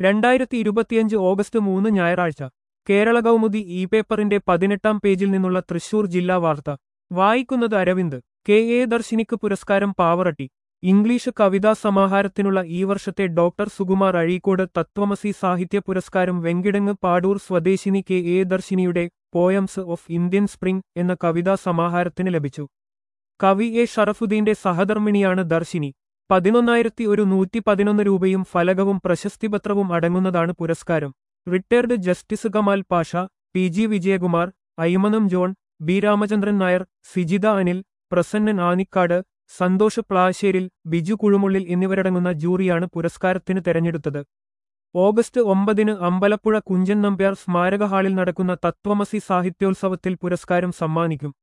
രണ്ടായിരത്തി ഇരുപത്തിയഞ്ച് ഓഗസ്റ്റ് മൂന്ന് ഞായറാഴ്ച കേരള കൗമുദി ഇ പേപ്പറിന്റെ പതിനെട്ടാം പേജിൽ നിന്നുള്ള തൃശൂർ ജില്ലാ വാർത്ത വായിക്കുന്നത് അരവിന്ദ് കെ എ ദർശിനിക്ക് പുരസ്കാരം പാവറട്ടി ഇംഗ്ലീഷ് കവിതാ സമാഹാരത്തിനുള്ള ഈ വർഷത്തെ ഡോക്ടർ സുകുമാർ അഴീക്കോട് തത്വമസി സാഹിത്യ പുരസ്കാരം വെങ്കിടങ്ങ് പാടൂർ സ്വദേശിനി കെ എ ദർശിനിയുടെ പോയംസ് ഓഫ് ഇന്ത്യൻ സ്പ്രിംഗ് എന്ന കവിതാ സമാഹാരത്തിന് ലഭിച്ചു കവി എ ഷറഫുദ്ദീന്റെ സഹധർമ്മിണിയാണ് ദർശിനി പതിനൊന്നായിരത്തി ഒരു നൂറ്റി പതിനൊന്ന് രൂപയും ഫലകവും പ്രശസ്തിപത്രവും അടങ്ങുന്നതാണ് പുരസ്കാരം retired justice Kamal Pasha P G Vijayakumar Aymanam John B Ramachandran Nair Sijitha Anil Prasannan Anikkad Santhosh Plasseril Biju Kuzhumullil എന്നിവരടങ്ങുന്ന ജൂറിയാണ് പുരസ്കാരത്തിന് തെരഞ്ഞെടുത്തത് ഓഗസ്റ്റ് ഒമ്പതിന് അമ്പലപ്പുഴ കുഞ്ചൻ നമ്പ്യാർ സ്മാരക ഹാളിൽ നടക്കുന്ന തത്വമസി സാഹിത്യോത്സവത്തിൽ പുരസ്കാരം സമ്മാനിക്കും